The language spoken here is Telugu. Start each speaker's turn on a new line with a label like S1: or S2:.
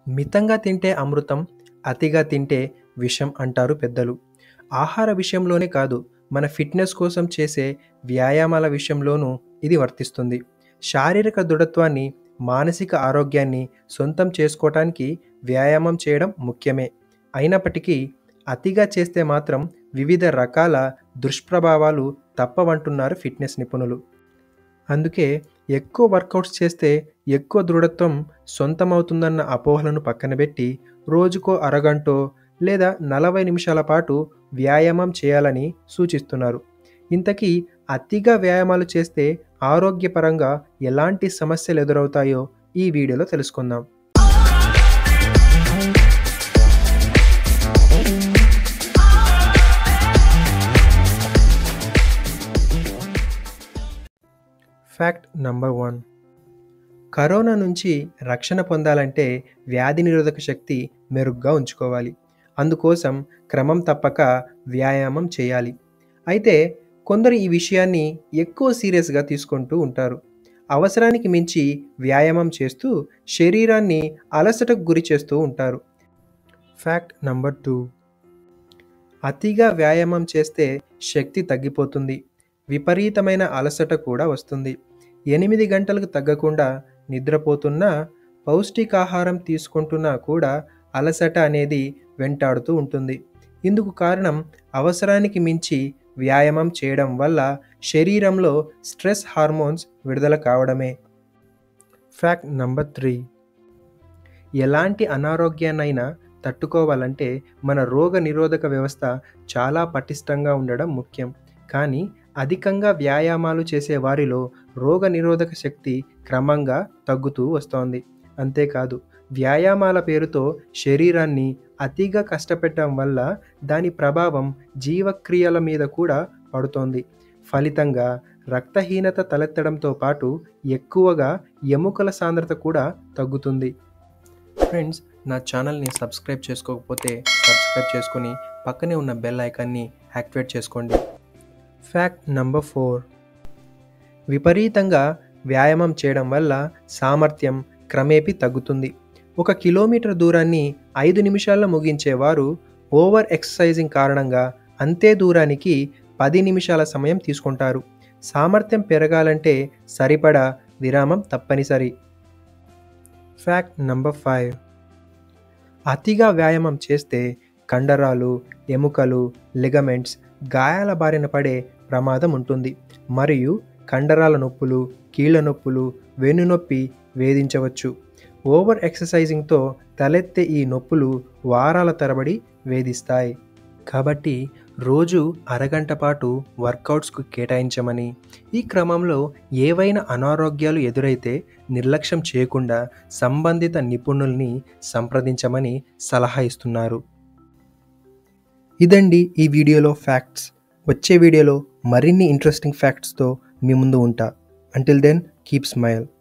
S1: మితంగా తింటే అమృతం అతిగా తింటే విషం అంటారు పెద్దలు ఆహార విషయంలోనే కాదు మన ఫిట్నెస్ కోసం చేసే వ్యాయామాల విషయంలోనూ ఇది వర్తిస్తుంది శారీరక దృఢత్వాన్ని మానసిక ఆరోగ్యాన్ని సొంతం చేసుకోవటానికి వ్యాయామం చేయడం ముఖ్యమే అయినప్పటికీ అతిగా చేస్తే మాత్రం వివిధ రకాల దుష్ప్రభావాలు తప్పవంటున్నారు ఫిట్నెస్ నిపుణులు అందుకే ఎక్కువ వర్కౌట్స్ చేస్తే ఎక్కువ దృఢత్వం సొంతమవుతుందన్న అపోహలను పక్కన పెట్టి రోజుకో అరగంటో లేదా నలభై నిమిషాల పాటు వ్యాయామం చేయాలని సూచిస్తున్నారు ఇంతకీ అతిగా వ్యాయామాలు చేస్తే ఆరోగ్యపరంగా ఎలాంటి సమస్యలు ఎదురవుతాయో ఈ వీడియోలో తెలుసుకుందాం ఫ్యాక్ట్ నంబర్ వన్ కరోనా నుంచి రక్షణ పొందాలంటే వ్యాధి నిరోధక శక్తి మెరుగ్గా ఉంచుకోవాలి అందుకోసం క్రమం తప్పక వ్యాయామం చేయాలి అయితే కొందరు ఈ విషయాన్ని ఎక్కువ సీరియస్గా తీసుకుంటూ ఉంటారు అవసరానికి మించి వ్యాయామం చేస్తూ శరీరాన్ని అలసటకు గురి చేస్తూ ఉంటారు ఫ్యాక్ట్ నంబర్ టూ అతిగా వ్యాయామం చేస్తే శక్తి తగ్గిపోతుంది విపరీతమైన అలసట కూడా వస్తుంది ఎనిమిది గంటలకు తగ్గకుండా నిద్రపోతున్నా పౌష్టికాహారం తీసుకుంటున్నా కూడా అలసట అనేది వెంటాడుతూ ఉంటుంది ఇందుకు కారణం అవసరానికి మించి వ్యాయామం చేయడం వల్ల శరీరంలో స్ట్రెస్ హార్మోన్స్ విడుదల కావడమే ఫ్యాక్ట్ నంబర్ త్రీ ఎలాంటి అనారోగ్యాన్నైనా తట్టుకోవాలంటే మన రోగ నిరోధక వ్యవస్థ చాలా పటిష్టంగా ఉండడం ముఖ్యం కానీ అధికంగా వ్యాయామాలు చేసే వారిలో రోగ నిరోధక శక్తి క్రమంగా తగ్గుతూ వస్తోంది అంతేకాదు వ్యాయామాల పేరుతో శరీరాన్ని అతిగా కష్టపెట్టడం వల్ల దాని ప్రభావం జీవక్రియల మీద కూడా పడుతోంది ఫలితంగా రక్తహీనత తలెత్తడంతో పాటు ఎక్కువగా ఎముకల సాంద్రత కూడా తగ్గుతుంది ఫ్రెండ్స్ నా ఛానల్ని సబ్స్క్రైబ్ చేసుకోకపోతే సబ్స్క్రైబ్ చేసుకొని పక్కనే ఉన్న బెల్ ఐకాన్ని యాక్టివేట్ చేసుకోండి ఫ్యాక్ట్ నంబర్ ఫోర్ విపరీతంగా వ్యాయామం చేయడం వల్ల సామర్థ్యం క్రమేపీ తగ్గుతుంది ఒక కిలోమీటర్ దూరాన్ని ఐదు నిమిషాల్లో ముగించేవారు ఓవర్ ఎక్సర్సైజింగ్ కారణంగా అంతే దూరానికి పది నిమిషాల సమయం తీసుకుంటారు సామర్థ్యం పెరగాలంటే సరిపడా విరామం తప్పనిసరి ఫ్యాక్ట్ నంబర్ ఫైవ్ అతిగా వ్యాయామం చేస్తే కండరాలు ఎముకలు లిగమెంట్స్ గాయాల బారిన పడే ప్రమాదం ఉంటుంది మరియు కండరాల నొప్పులు కీళ్ళ నొప్పులు వెన్నునొప్పి వేధించవచ్చు ఓవర్ ఎక్సర్సైజింగ్తో తలెత్తే ఈ నొప్పులు వారాల తరబడి వేధిస్తాయి కాబట్టి రోజు అరగంట పాటు వర్కౌట్స్కు కేటాయించమని ఈ క్రమంలో ఏవైనా అనారోగ్యాలు ఎదురైతే నిర్లక్ష్యం చేయకుండా సంబంధిత నిపుణుల్ని సంప్రదించమని సలహా ఇస్తున్నారు ఇదండి ఈ వీడియోలో ఫ్యాక్ట్స్ వచ్చే వీడియోలో మరిన్ని ఇంట్రెస్టింగ్ ఫ్యాక్ట్స్తో మీ ముందు ఉంటా అంటిల్ దెన్ కీప్ స్మైల్